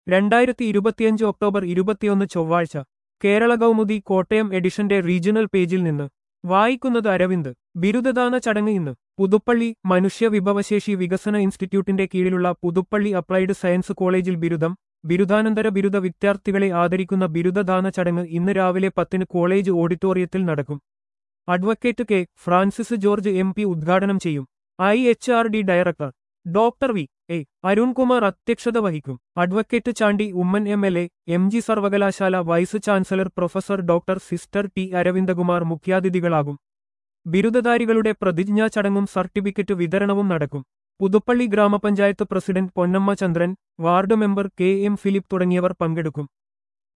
രണ്ടായിരത്തി ഇരുപത്തിയഞ്ച് ഒക്ടോബർ ഇരുപത്തിയൊന്ന് ചൊവ്വാഴ്ച കേരള കൗമുദി കോട്ടയം എഡിഷന്റെ റീജിയണൽ പേജിൽ നിന്ന് വായിക്കുന്നത് അരവിന്ദ് ബിരുദദാന ചടങ്ങ് ഇന്ന് പുതുപ്പള്ളി മനുഷ്യ വിഭവശേഷി വികസന ഇൻസ്റ്റിറ്റ്യൂട്ടിന്റെ കീഴിലുള്ള പുതുപ്പള്ളി അപ്ലൈഡ് സയൻസ് കോളേജിൽ ബിരുദം ബിരുദാനന്തര ബിരുദ വിദ്യാർത്ഥികളെ ആദരിക്കുന്ന ബിരുദദാന ചടങ്ങ് ഇന്ന് രാവിലെ പത്തിന് കോളേജ് ഓഡിറ്റോറിയത്തിൽ നടക്കും advocate K Francis George M P ഉദ്ഘാടനം ചെയ്യും I H R D director doctor V A Arunkumar അധ്യക്ഷത വഹിക്കും advocate Chandy Oommen M L A M G സർവകലാശാല vice chancellor professor doctor sister T Aravindakumar മുഖ്യാതിഥികളാകും ബിരുദധാരികളുടെ പ്രതിജ്ഞാ ചടങ്ങും സർട്ടിഫിക്കറ്റ് വിതരണവും നടക്കും പുതുപ്പള്ളി ഗ്രാമപഞ്ചായത്ത് president Ponnamma Chandran ward member K M Philip തുടങ്ങിയവർ പങ്കെടുക്കും